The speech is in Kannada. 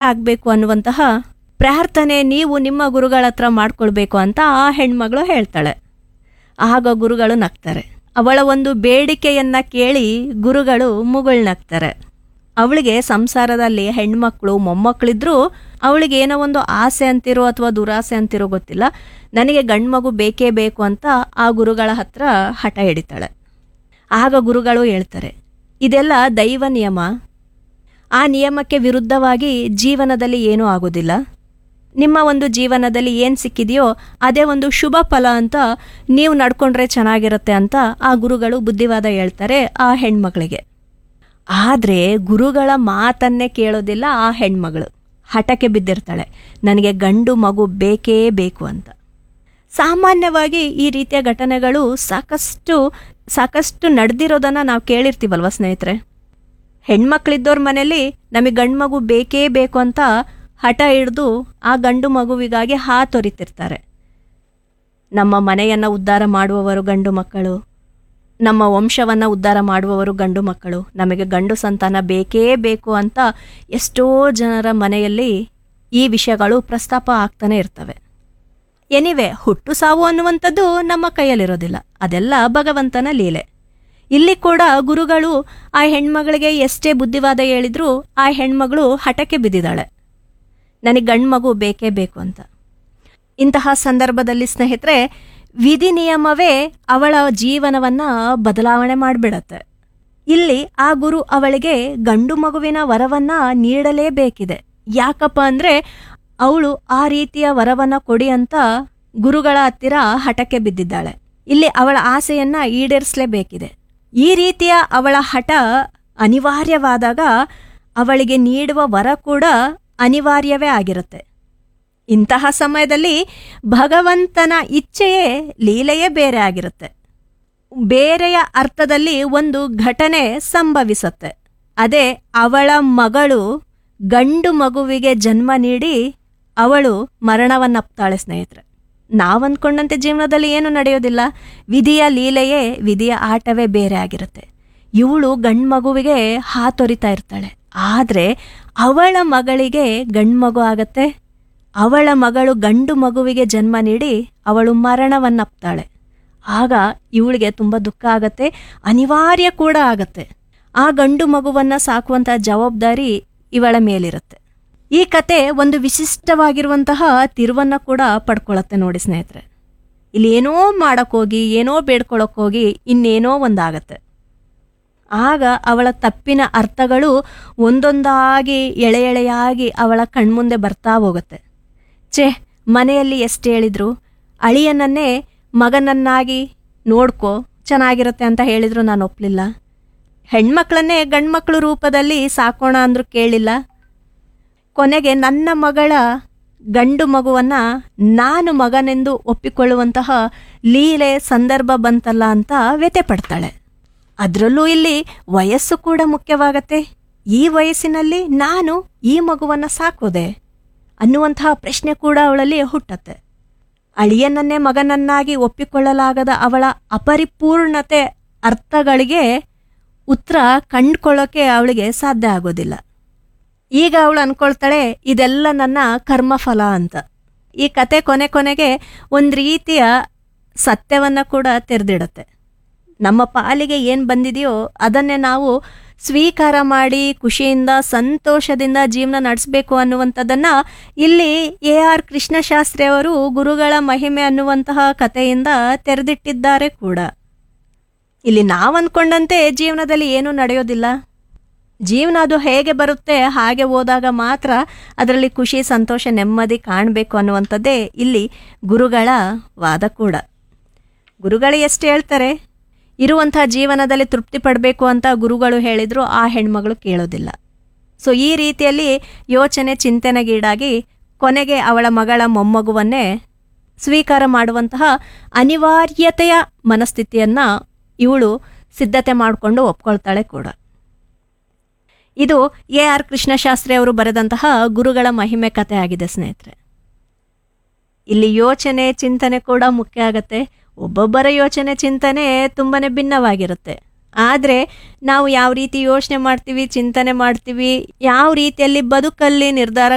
ಆಗಬೇಕು ಅನ್ನುವಂತಹ ಪ್ರಾರ್ಥನೆ ನೀವು ನಿಮ್ಮ ಗುರುಗಳ ಹತ್ರ ಮಾಡ್ಕೊಳ್ಬೇಕು ಅಂತ ಆ ಹೆಣ್ಮಗಳು ಹೇಳ್ತಾಳೆ ಆಗ ಗುರುಗಳು ನಗ್ತಾರೆ ಅವಳ ಒಂದು ಬೇಡಿಕೆಯನ್ನ ಕೇಳಿ ಗುರುಗಳು ಮುಗುಳ್ನಗ್ತಾರೆ ಅವಳಿಗೆ ಸಂಸಾರದಲ್ಲಿ ಹೆಣ್ಮಕ್ಳು ಮೊಮ್ಮಕ್ಕಳಿದ್ರು ಅವಳಿಗೆ ಏನೋ ಒಂದು ಆಸೆ ಅಂತಿರೋ ಅಥವಾ ದುರಾಸೆ ಅಂತಿರೋ ಗೊತ್ತಿಲ್ಲ ನನಗೆ ಗಂಡ್ಮಗು ಬೇಕೇ ಬೇಕು ಅಂತ ಆ ಗುರುಗಳ ಹತ್ರ ಹಠ ಹಿಡಿತಾಳೆ ಆಗ ಗುರುಗಳು ಹೇಳ್ತಾರೆ ಇದೆಲ್ಲ ದೈವ ನಿಯಮ ಆ ನಿಯಮಕ್ಕೆ ವಿರುದ್ಧವಾಗಿ ಜೀವನದಲ್ಲಿ ಏನೂ ಆಗೋದಿಲ್ಲ ನಿಮ್ಮ ಒಂದು ಜೀವನದಲ್ಲಿ ಏನು ಸಿಕ್ಕಿದೆಯೋ ಅದೇ ಒಂದು ಶುಭ ಫಲ ಅಂತ ನೀವು ನಡ್ಕೊಂಡ್ರೆ ಚೆನ್ನಾಗಿರುತ್ತೆ ಅಂತ ಆ ಗುರುಗಳು ಬುದ್ಧಿವಾದ ಹೇಳ್ತಾರೆ ಆ ಹೆಣ್ಮಗಳಿಗೆ ಆದರೆ ಗುರುಗಳ ಮಾತನ್ನೇ ಕೇಳೋದಿಲ್ಲ ಆ ಹೆಣ್ಮಗಳು ಹಠಕ್ಕೆ ಬಿದ್ದಿರ್ತಾಳೆ ನನಗೆ ಗಂಡು ಮಗು ಬೇಕೇ ಬೇಕು ಅಂತ ಸಾಮಾನ್ಯವಾಗಿ ಈ ರೀತಿಯ ಘಟನೆಗಳು ಸಾಕಷ್ಟು ಸಾಕಷ್ಟು ನಡೆದಿರೋದನ್ನು ನಾವು ಕೇಳಿರ್ತೀವಲ್ವ ಸ್ನೇಹಿತರೆ ಹೆಣ್ಮಕ್ಳಿದ್ದವ್ರ ಮನೇಲಿ ನಮಗೆ ಗಂಡು ಮಗು ಬೇಕೇ ಬೇಕು ಅಂತ ಹಠ ಹಿಡಿದು ಆ ಗಂಡು ಮಗುವಿಗಾಗಿ ಹಾತೊರಿತಿರ್ತಾರೆ ನಮ್ಮ ಮನೆಯನ್ನು ಉದ್ಧಾರ ಮಾಡುವವರು ಗಂಡು ಮಕ್ಕಳು ನಮ್ಮ ವಂಶವನ್ನು ಉದ್ಧಾರ ಮಾಡುವವರು ಗಂಡು ಮಕ್ಕಳು ನಮಗೆ ಗಂಡು ಸಂತಾನ ಬೇಕೇ ಬೇಕು ಅಂತ ಎಷ್ಟೋ ಜನರ ಮನೆಯಲ್ಲಿ ಈ ವಿಷಯಗಳು ಪ್ರಸ್ತಾಪ ಆಗ್ತಾನೆ ಇರ್ತವೆ ಎನಿವೆ ಹುಟ್ಟು ಸಾವು ಅನ್ನುವಂಥದ್ದು ನಮ್ಮ ಕೈಯಲ್ಲಿರೋದಿಲ್ಲ ಅದೆಲ್ಲ ಭಗವಂತನ ಲೀಲೆ ಇಲ್ಲಿ ಕೂಡ ಗುರುಗಳು ಆ ಹೆಣ್ಮಗಳಿಗೆ ಎಷ್ಟೇ ಬುದ್ಧಿವಾದ ಹೇಳಿದ್ರೂ ಆ ಹೆಣ್ಮಗಳು ಹಠಕ್ಕೆ ಬಿದ್ದಿದ್ದಾಳೆ ನನಗೆ ಗಂಡು ಮಗು ಬೇಕೇ ಬೇಕು ಅಂತ ಇಂತಹ ಸಂದರ್ಭದಲ್ಲಿ ಸ್ನೇಹಿತರೆ ವಿಧಿ ನಿಯಮವೇ ಅವಳ ಜೀವನವನ್ನ ಬದಲಾವಣೆ ಮಾಡಿಬಿಡತ್ತೆ ಇಲ್ಲಿ ಆ ಗುರು ಅವಳಿಗೆ ಗಂಡು ಮಗುವಿನ ವರವನ್ನ ನೀಡಲೇಬೇಕಿದೆ ಯಾಕಪ್ಪ ಅಂದ್ರೆ ಅವಳು ಆ ರೀತಿಯ ವರವನ್ನ ಕೊಡಿ ಅಂತ ಗುರುಗಳ ಹತ್ತಿರ ಹಠಕ್ಕೆ ಬಿದ್ದಿದ್ದಾಳೆ ಇಲ್ಲಿ ಅವಳ ಆಸೆಯನ್ನ ಈಡೇರಿಸಲೇಬೇಕಿದೆ ಈ ರೀತಿಯ ಅವಳ ಹಠ ಅನಿವಾರ್ಯವಾದಾಗ ಅವಳಿಗೆ ನೀಡುವ ವರ ಕೂಡ ಅನಿವಾರ್ಯವೇ ಆಗಿರುತ್ತೆ ಇಂತಹ ಸಮಯದಲ್ಲಿ ಭಗವಂತನ ಇಚ್ಛೆಯೇ ಲೀಲೆಯೇ ಬೇರೆ ಆಗಿರುತ್ತೆ ಬೇರೆಯ ಅರ್ಥದಲ್ಲಿ ಒಂದು ಘಟನೆ ಸಂಭವಿಸುತ್ತೆ ಅದೇ ಅವಳ ಮಗಳು ಗಂಡು ಮಗುವಿಗೆ ಜನ್ಮ ನೀಡಿ ಅವಳು ಮರಣವನ್ನಪ್ತಾಳೆ ಸ್ನೇಹಿತರೆ ನಾವಂದ್ಕೊಂಡಂತೆ ಜೀವನದಲ್ಲಿ ಏನು ನಡೆಯೋದಿಲ್ಲ ವಿಧಿಯ ಲೀಲೆಯೇ ವಿಧಿಯ ಆಟವೇ ಬೇರೆ ಆಗಿರುತ್ತೆ ಇವಳು ಗಂಡು ಮಗುವಿಗೆ ಹಾತೊರಿತಾ ಇರ್ತಾಳೆ ಆದರೆ ಅವಳ ಮಗಳಿಗೆ ಗಂಡು ಮಗು ಆಗತ್ತೆ ಅವಳ ಮಗಳು ಗಂಡು ಮಗುವಿಗೆ ಜನ್ಮ ನೀಡಿ ಅವಳು ಮರಣವನ್ನಪ್ತಾಳೆ ಆಗ ಇವಳಿಗೆ ತುಂಬ ದುಃಖ ಆಗತ್ತೆ ಅನಿವಾರ್ಯ ಕೂಡ ಆಗತ್ತೆ ಆ ಗಂಡು ಮಗುವನ್ನ ಸಾಕುವಂತಹ ಜವಾಬ್ದಾರಿ ಇವಳ ಮೇಲಿರುತ್ತೆ ಈ ಕತೆ ಒಂದು ವಿಶಿಷ್ಟವಾಗಿರುವಂತಹ ತಿರುವನ್ನ ಕೂಡ ಪಡ್ಕೊಳತ್ತೆ ನೋಡಿ ಸ್ನೇಹಿತರೆ ಇಲ್ಲಿ ಏನೋ ಮಾಡಕ್ಕೋಗಿ ಏನೋ ಬೇಡ್ಕೊಳಕ್ಕೋಗಿ ಇನ್ನೇನೋ ಒಂದಾಗತ್ತೆ ಆಗ ಅವಳ ತಪ್ಪಿನ ಅರ್ಥಗಳು ಒಂದೊಂದಾಗಿ ಎಳೆ ಎಳೆಯಾಗಿ ಅವಳ ಕಣ್ಮುಂದೆ ಬರ್ತಾ ಹೋಗುತ್ತೆ ಛೇ ಮನೆಯಲ್ಲಿ ಎಷ್ಟು ಹೇಳಿದ್ರು ಅಳಿಯನನ್ನೇ ಮಗನನ್ನಾಗಿ ನೋಡ್ಕೋ ಚೆನ್ನಾಗಿರುತ್ತೆ ಅಂತ ಹೇಳಿದ್ರು ನಾನು ಒಪ್ಪಲಿಲ್ಲ ಹೆಣ್ಮಕ್ಳನ್ನೇ ಗಂಡ್ಮಕ್ಳು ರೂಪದಲ್ಲಿ ಸಾಕೋಣ ಅಂದ್ರೂ ಕೇಳಿಲ್ಲ ಕೊನೆಗೆ ನನ್ನ ಮಗಳ ಗಂಡು ಮಗುವನ್ನ ನಾನು ಮಗನೆಂದು ಒಪ್ಪಿಕೊಳ್ಳುವಂತಹ ಲೀಲೆ ಸಂದರ್ಭ ಬಂತಲ್ಲ ಅಂತ ವ್ಯತೆ ಪಡ್ತಾಳೆ ಅದರಲ್ಲೂ ಇಲ್ಲಿ ವಯಸ್ಸು ಕೂಡ ಮುಖ್ಯವಾಗತ್ತೆ ಈ ವಯಸ್ಸಿನಲ್ಲಿ ನಾನು ಈ ಮಗುವನ್ನ ಸಾಕೋದೆ ಅನ್ನುವಂತಹ ಪ್ರಶ್ನೆ ಕೂಡ ಅವಳಲ್ಲಿ ಹುಟ್ಟತ್ತೆ ಅಳಿಯನನ್ನೇ ಮಗನನ್ನಾಗಿ ಒಪ್ಪಿಕೊಳ್ಳಲಾಗದ ಅವಳ ಅಪರಿಪೂರ್ಣತೆ ಅರ್ಥಗಳಿಗೆ ಉತ್ತರ ಕಂಡ್ಕೊಳ್ಳೋಕೆ ಅವಳಿಗೆ ಸಾಧ್ಯ ಆಗೋದಿಲ್ಲ ಈಗ ಅವಳು ಅನ್ಕೊಳ್ತಾಳೆ ಇದೆಲ್ಲ ನನ್ನ ಕರ್ಮಫಲ ಅಂತ ಈ ಕತೆ ಕೊನೆ ಕೊನೆಗೆ ಒಂದು ರೀತಿಯ ಸತ್ಯವನ್ನ ಕೂಡ ತೆರೆದಿಡತ್ತೆ ನಮ್ಮ ಪಾಲಿಗೆ ಏನು ಬಂದಿದೆಯೋ ಅದನ್ನೇ ನಾವು ಸ್ವೀಕಾರ ಮಾಡಿ ಖುಷಿಯಿಂದ ಸಂತೋಷದಿಂದ ಜೀವನ ನಡೆಸಬೇಕು ಅನ್ನುವಂಥದ್ದನ್ನ ಇಲ್ಲಿ ಎ ಆರ್ ಕೃಷ್ಣಶಾಸ್ತ್ರಿ ಅವರು ಗುರುಗಳ ಮಹಿಮೆ ಅನ್ನುವಂತಹ ಕಥೆಯಿಂದ ತೆರೆದಿಟ್ಟಿದ್ದಾರೆ ಕೂಡ ಇಲ್ಲಿ ನಾವು ಅಂದ್ಕೊಂಡಂತೆ ಜೀವನದಲ್ಲಿ ಏನೂ ನಡೆಯೋದಿಲ್ಲ ಜೀವನ ಅದು ಹೇಗೆ ಬರುತ್ತೆ ಹಾಗೆ ಹೋದಾಗ ಮಾತ್ರ ಅದರಲ್ಲಿ ಖುಷಿ ಸಂತೋಷ ನೆಮ್ಮದಿ ಕಾಣಬೇಕು ಅನ್ನುವಂಥದ್ದೇ ಇಲ್ಲಿ ಗುರುಗಳ ವಾದ ಕೂಡ ಗುರುಗಳು ಎಷ್ಟು ಹೇಳ್ತಾರೆ ಇರುವಂಥ ಜೀವನದಲ್ಲಿ ತೃಪ್ತಿ ಪಡಬೇಕು ಅಂತ ಗುರುಗಳು ಹೇಳಿದ್ರು ಆ ಹೆಣ್ಮಗಳು ಕೇಳೋದಿಲ್ಲ ಸೊ ಈ ರೀತಿಯಲ್ಲಿ ಯೋಚನೆ ಚಿಂತನೆಗೀಡಾಗಿ ಕೊನೆಗೆ ಅವಳ ಮಗಳ ಮೊಮ್ಮಗುವನ್ನೇ ಸ್ವೀಕಾರ ಮಾಡುವಂತಹ ಅನಿವಾರ್ಯತೆಯ ಮನಸ್ಥಿತಿಯನ್ನ ಇವಳು ಸಿದ್ಧತೆ ಮಾಡಿಕೊಂಡು ಒಪ್ಕೊಳ್ತಾಳೆ ಕೂಡ ಇದು ಎ ಆರ್ ಕೃಷ್ಣಶಾಸ್ತ್ರಿ ಅವರು ಬರೆದಂತಹ ಗುರುಗಳ ಮಹಿಮೆ ಕಥೆ ಆಗಿದೆ ಸ್ನೇಹಿತರೆ ಇಲ್ಲಿ ಯೋಚನೆ ಚಿಂತನೆ ಕೂಡ ಮುಖ್ಯ ಆಗತ್ತೆ ಒಬ್ಬೊಬ್ಬರ ಯೋಚನೆ ಚಿಂತನೆ ತುಂಬಾನೇ ಭಿನ್ನವಾಗಿರುತ್ತೆ ಆದರೆ ನಾವು ಯಾವ ರೀತಿ ಯೋಚನೆ ಮಾಡ್ತೀವಿ ಚಿಂತನೆ ಮಾಡ್ತೀವಿ ಯಾವ ರೀತಿಯಲ್ಲಿ ಬದುಕಲ್ಲಿ ನಿರ್ಧಾರ